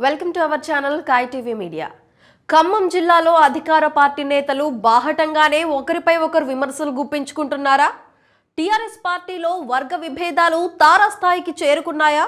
welcome to our channel కాయ్ TV media Khammam జిల్లాలో అధికార పార్టీ నేతలు బాహటంగానే ఒకరిపై ఒకరు విమర్శలు గుప్పించుకుంటున్నారా టీఆర్ఎస్ పార్టీలో వర్గ విభేదాలు తారాస్థాయికి చేరుకున్నాయా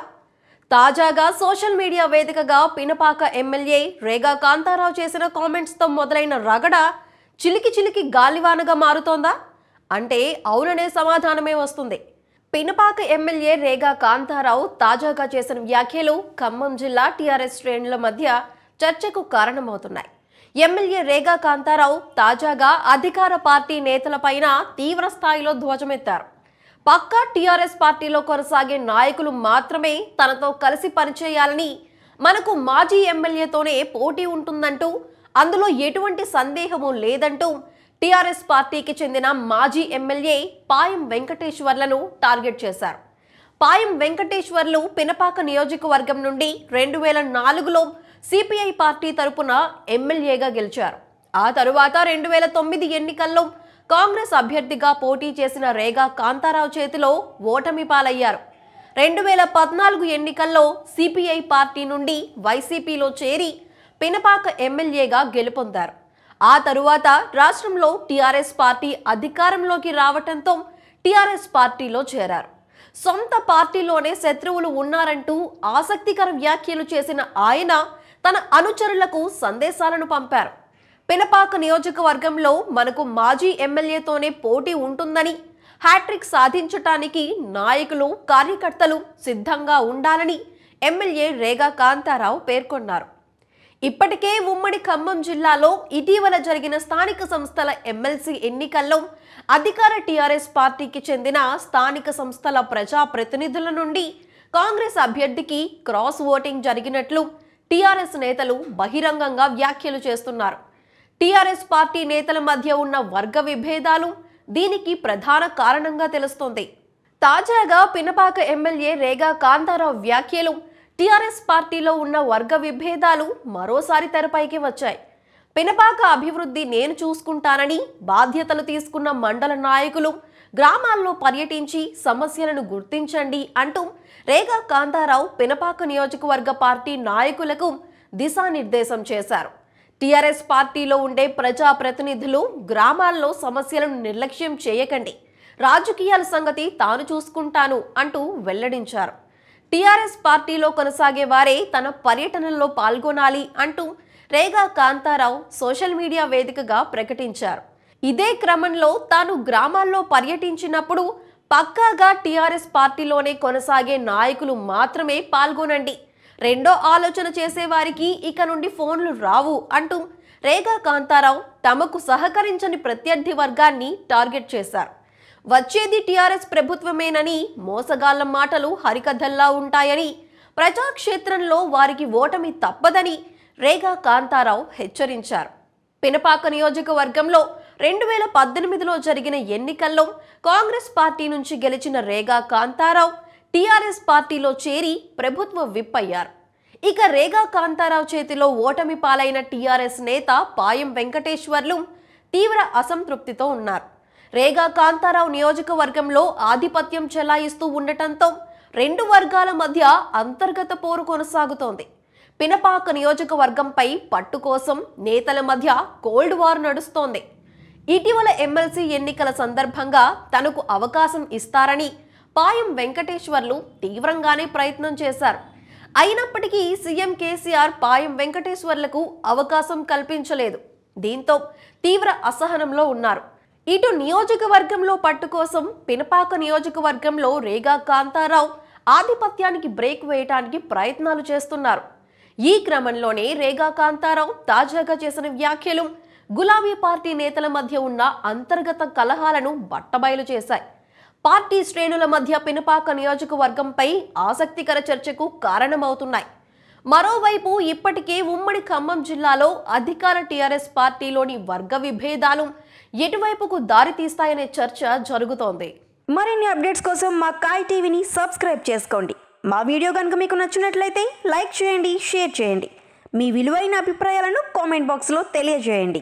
తాజాగా సోషల్ మీడియా వేదికగా పినపాక ఎమ్మెల్యే రేగా కాంతారావు చేసిన కామెంట్స్తో మొదలైన రగడ చిలికి చిలికి గాలివానగా మారుతోందా అంటే అవుననే సమాధానమే వస్తుంది పినపాక ఎమ్మెల్యే రేగా కాంతారావు తాజాగా చేసిన వ్యాఖ్యలు ఖమ్మం జిల్లా టీఆర్ఎస్ శ్రేణుల మధ్య చర్చకు కారణమవుతున్నాయి ఎమ్మెల్యే రేగా కాంతారావు తాజాగా అధికార పార్టీ నేతలపైన తీవ్ర స్థాయిలో ధ్వజమెత్తారు పక్కా టీఆర్ఎస్ పార్టీలో కొనసాగే నాయకులు మాత్రమే తనతో కలిసి పనిచేయాలని మనకు మాజీ ఎమ్మెల్యేతోనే పోటీ ఉంటుందంటూ అందులో ఎటువంటి సందేహము లేదంటూ టీఆర్ఎస్ పార్టీకి చెందిన మాజీ ఎమ్మెల్యే పాయం వెంకటేశ్వర్లను టార్గెట్ చేశారు పాయం వెంకటేశ్వర్లు పినపాక నియోజకవర్గం నుండి రెండు వేల నాలుగులో సిపిఐ పార్టీ తరపున ఎమ్మెల్యేగా గెలిచారు ఆ తరువాత రెండు వేల తొమ్మిది ఎన్నికల్లో కాంగ్రెస్ అభ్యర్థిగా పోటీ చేసిన రేగా కాంతారావు చేతిలో ఓటమి పాలయ్యారు రెండు వేల పద్నాలుగు ఎన్నికల్లో సిపిఐ పార్టీ నుండి వైసీపీలో చేరి పినపాక ఎమ్మెల్యేగా గెలుపొందారు ఆ తరువాత రాష్ట్రంలో టీఆర్ఎస్ పార్టీ అధికారంలోకి రావటంతో టీఆర్ఎస్ పార్టీలో చేరారు సొంత పార్టీలోనే శత్రువులు ఉన్నారంటూ ఆసక్తికర వ్యాఖ్యలు చేసిన ఆయన తన అనుచరులకు సందేశాలను పంపారు పినపాక నియోజకవర్గంలో మనకు మాజీ ఎమ్మెల్యేతోనే పోటీ ఉంటుందని హ్యాట్రిక్ సాధించటానికి నాయకులు కార్యకర్తలు సిద్ధంగా ఉండాలని ఎమ్మెల్యే రేగా కాంతారావు పేర్కొన్నారు ఇప్పటికే ఉమ్మడి ఖమ్మం జిల్లాలో ఇటీవల జరిగిన స్థానిక సంస్థల ఎమ్మెల్సీ ఎన్నికల్లో అధికార టీఆర్ఎస్ పార్టీకి చెందిన స్థానిక సంస్థల ప్రజా ప్రతినిధుల నుండి కాంగ్రెస్ అభ్యర్థికి క్రాస్ ఓటింగ్ జరిగినట్లు టీఆర్ఎస్ నేతలు బహిరంగంగా వ్యాఖ్యలు చేస్తున్నారు టీఆర్ఎస్ పార్టీ నేతల మధ్య ఉన్న వర్గ విభేదాలు దీనికి ప్రధాన కారణంగా తెలుస్తోంది తాజాగా పినపాక ఎమ్మెల్యే రేగా కాంతారావు వ్యాఖ్యలు టీఆర్ఎస్ పార్టీలో ఉన్న వర్గ విభేదాలు మరోసారి తెరపైకి వచ్చాయి పినపాక అభివృద్ధి నేను చూసుకుంటానని బాధ్యతలు తీసుకున్న మండల నాయకులు గ్రామాల్లో పర్యటించి సమస్యలను గుర్తించండి అంటూ రేగా కాంతారావు పినపాక నియోజకవర్గ పార్టీ నాయకులకు దిశానిర్దేశం చేశారు టీఆర్ఎస్ పార్టీలో ఉండే ప్రజా ప్రతినిధులు గ్రామాల్లో సమస్యలను నిర్లక్ష్యం చేయకండి రాజకీయాల సంగతి తాను చూసుకుంటాను అంటూ వెల్లడించారు టీఆర్ఎస్ పార్టీలో కొనసాగే వారే తన పర్యటనలో పాల్గొనాలి అంటూ రేగా కాంతారావు సోషల్ మీడియా వేదికగా ప్రకటించారు ఇదే క్రమంలో తాను గ్రామాల్లో పర్యటించినప్పుడు పక్కాగా టీఆర్ఎస్ పార్టీలోనే కొనసాగే నాయకులు మాత్రమే పాల్గొనండి రెండో ఆలోచన చేసేవారికి ఇక నుండి ఫోన్లు రావు అంటూ రేగా కాంతారావు తమకు సహకరించని ప్రత్యర్థి వర్గాన్ని టార్గెట్ చేశారు వచ్చేది టీఆర్ఎస్ ప్రభుత్వమేనని మోసగాళ్ల మాటలు హరికథల్లా ఉంటాయని ప్రజాక్షేత్రంలో వారికి ఓటమి తప్పదని రేగా కాంతారావు హెచ్చరించారు పినపాక నియోజకవర్గంలో రెండు వేల పద్దెనిమిదిలో జరిగిన ఎన్నికల్లో కాంగ్రెస్ పార్టీ నుంచి గెలిచిన రేగా కాంతారావు టీఆర్ఎస్ పార్టీలో చేరి ప్రభుత్వ విప్ అయ్యారు ఇక రేగా కాంతారావు చేతిలో ఓటమి పాలైన టీఆర్ఎస్ నేత పాయం వెంకటేశ్వర్లు తీవ్ర అసంతృప్తితో ఉన్నారు రేగా కాంతారావు నియోజకవర్గంలో ఆధిపత్యం చెలాయిస్తూ ఉండటంతో రెండు వర్గాల మధ్య అంతర్గత పోరు కొనసాగుతోంది పినపాక నియోజకవర్గంపై పట్టు కోసం నేతల మధ్య కోల్డ్ వార్ నడుస్తోంది ఇటీవల ఎమ్మెల్సీ ఎన్నికల సందర్భంగా తనకు అవకాశం ఇస్తారని పాయం వెంకటేశ్వర్లు తీవ్రంగానే ప్రయత్నం చేశారు అయినప్పటికీ సీఎం కేసీఆర్ పాయం వెంకటేశ్వర్లకు అవకాశం కల్పించలేదు దీంతో తీవ్ర అసహనంలో ఉన్నారు ఇటు నియోజకవర్గంలో పట్టు కోసం పినపాక నియోజకవర్గంలో రేగా కాంతారావు ఆధిపత్యానికి బ్రేక్ వేయటానికి ప్రయత్నాలు చేస్తున్నారు ఈ క్రమంలోనే రేగా కాంతారావు తాజాగా చేసిన వ్యాఖ్యలు గులాబీ పార్టీ నేతల మధ్య ఉన్న అంతర్గత కలహాలను బట్టబయలు చేశాయి పార్టీ శ్రేణుల మధ్య పినపాక నియోజకవర్గంపై ఆసక్తికర చర్చకు కారణమవుతున్నాయి మరోవైపు ఇప్పటికే ఉమ్మడి ఖమ్మం జిల్లాలో అధికార టీఆర్ఎస్ పార్టీలోని వర్గ విభేదాలు ఎటువైపుకు దారితీస్తాయనే చర్చ జరుగుతోంది మరిన్ని అప్డేట్స్ కోసం మా కాయ్ టీవీని సబ్స్క్రైబ్ చేసుకోండి మా వీడియో కనుక మీకు నచ్చినట్లయితే లైక్ చేయండి షేర్ చేయండి మీ విలువైన అభిప్రాయాలను కామెంట్ బాక్స్లో తెలియజేయండి